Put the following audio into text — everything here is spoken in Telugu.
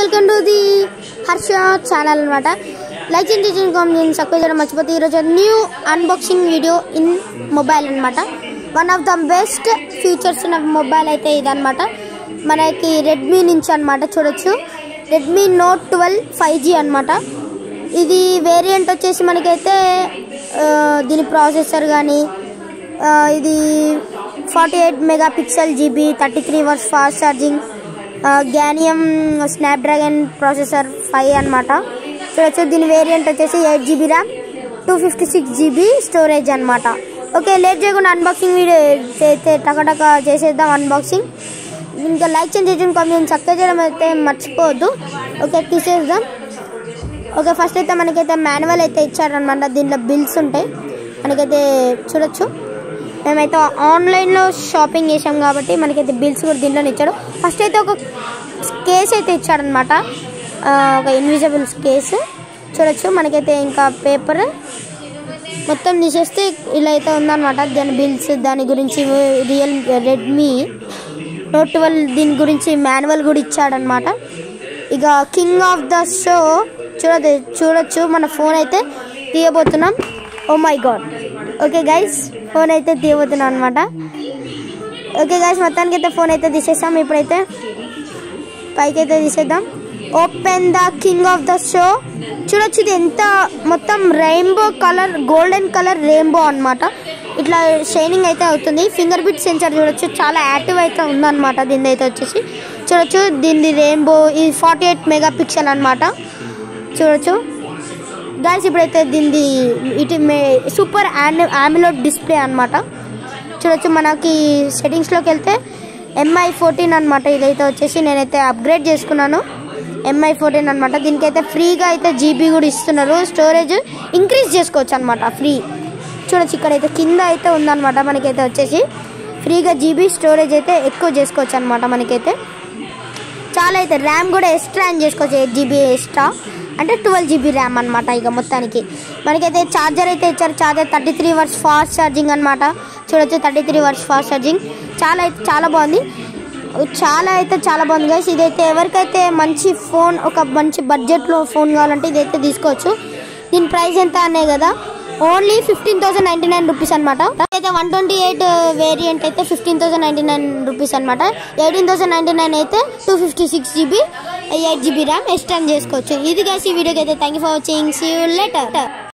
welcome to the Harsha channel అనమాట లైక్ చేయండి చేయండి కామెంట్ చేయండి సబ్స్క్రైబ్ చేయడం మర్చిపోతే ఈరోజు new unboxing video in mobile అనమాట one of the best features ఉన్న మొబైల్ అయితే ఇదనమాట మనకి రెడ్మీ నుంచి అనమాట చూడొచ్చు Redmi note twelve five G అనమాట ఇది వేరియంట్ వచ్చేసి మనకైతే ఆ, దీని ప్రాసెసర్ కానీ ఇది forty eight megapixel GB thirty three watts fast charging గ్యానియం స్నాప్డ్రాగన్ ప్రాసెసర్ ఫైవ్ అనమాట చూడొచ్చు దీని వేరియంట్ వచ్చేసి eight GB RAM two fifty six GB storage అనమాట ఓకే లేట్ చేయకుండా అన్బాక్సింగ్ వీడియో అయితే టకటక చేసేద్దాం అన్బాక్సింగ్ ఇంకా లైక్ చేయండి చేయండి కామెంట్ సబ్స్క్రైబ్ చేయడం అయితే మర్చిపోవద్దు ఓకే తీసేద్దాం ఓకే ఫస్ట్ అయితే మనకైతే మాన్యువల్ అయితే ఇచ్చారనమాట దీంట్లో బిల్స్ ఉంటాయి మనకైతే చూడొచ్చు మేమైతే ఆన్లైన్లో షాపింగ్ చేసాం కాబట్టి మనకైతే బిల్స్ కూడా దీంట్లోనే ఇచ్చాడు ఫస్ట్ అయితే ఒక కేస్ అయితే ఇచ్చాడనమాట ఆ, ఒక ఇన్విజిబుల్ కేసు చూడొచ్చు మనకైతే ఇంకా పేపర్ మొత్తం తీసేస్తే ఇలా అయితే ఉందన్నమాట దాని బిల్స్ దాని గురించి రియల్ రెడ్మీ నోట్ ట్వెల్వ్ దీని గురించి మాన్యువల్ కూడా ఇచ్చాడనమాట ఇక కింగ్ ఆఫ్ ద షో చూడదు చూడొచ్చు మన ఫోన్ అయితే తీయబోతున్నాం oh my God okay guys phone అయితే తీయబోతున్నాం అనమాట ఓకే గైస్ మొత్తానికి అయితే ఫోన్ అయితే తీసేసాం ఇప్పుడైతే పైకి అయితే తీసేద్దాం open the king of the show చూడొచ్చు ఇది ఎంత మొత్తం rainbow colour golden colour rainbow అన్నమాట ఇట్లా షైనింగ్ అయితే అవుతుంది ఫింగర్ బిట్ సెన్సర్ చూడొచ్చు చాలా యాక్టివ్ అయితే ఉందన్నమాట దీని అయితే వచ్చేసి చూడొచ్చు దీని రెయిన్బో ఇది ఫార్టీ ఎయిట్ మెగా పిక్సెల్ అనమాట చూడొచ్చు గాయస్ ఇప్పుడైతే దీనిది ఇటు మే సూపర్ ఆమిలోడ్ డిస్ప్లే అన్నమాట చూడొచ్చు మనకి సెట్టింగ్స్లోకి వెళ్తే ఎంఐ ఫోర్టీన్ అనమాట ఇదైతే వచ్చేసి నేనైతే అప్గ్రేడ్ చేసుకున్నాను ఎంఐ ఫోర్టీన్ అనమాట దీనికైతే ఫ్రీగా అయితే జీబీ కూడా ఇస్తున్నారు స్టోరేజ్ ఇంక్రీజ్ చేసుకోవచ్చు అనమాట ఫ్రీ చూడొచ్చు ఇక్కడైతే కింద అయితే ఉందన్నమాట మనకైతే వచ్చేసి ఫ్రీగా జీబీ స్టోరేజ్ అయితే ఎక్కువ చేసుకోవచ్చు అనమాట మనకైతే చాలా అయితే ర్యామ్ కూడా ఎక్స్ట్రా అని చేసుకోవచ్చు ఎయిట్ జీబీ ఎక్స్ట్రా అంటే ట్వెల్వ్ జీబీ ర్యామ్ అనమాట ఇక మొత్తానికి మనకైతే ఛార్జర్ అయితే ఇచ్చారు charger thirty three watts fast charging అనమాట చూడొచ్చు thirty three watts fast charging చాలా అయితే చాలా బాగుంది చాలా అయితే చాలా బాగుంది గైస్ ఇదైతే ఎవరికైతే మంచి ఫోన్ ఒక మంచి బడ్జెట్లో ఫోన్ కావాలంటే ఇదైతే తీసుకోవచ్చు దీని ప్రైస్ ఎంత అనే కదా only fifteen thousand ninety nine rupees అనమాట అయితే వన్ ట్వంటీ ఎయిట్ వేరియంట్ అయితే fifteen thousand ninety nine rupees అనమాట ఎయిటీన్ థౌసండ్ నైంటీ నైన్ అయితే two fifty six GB eight GB RAM extend చేసుకోవచ్చు ఇది గైస్ ఈ వీడియోకి అయితే thank you for watching see you letter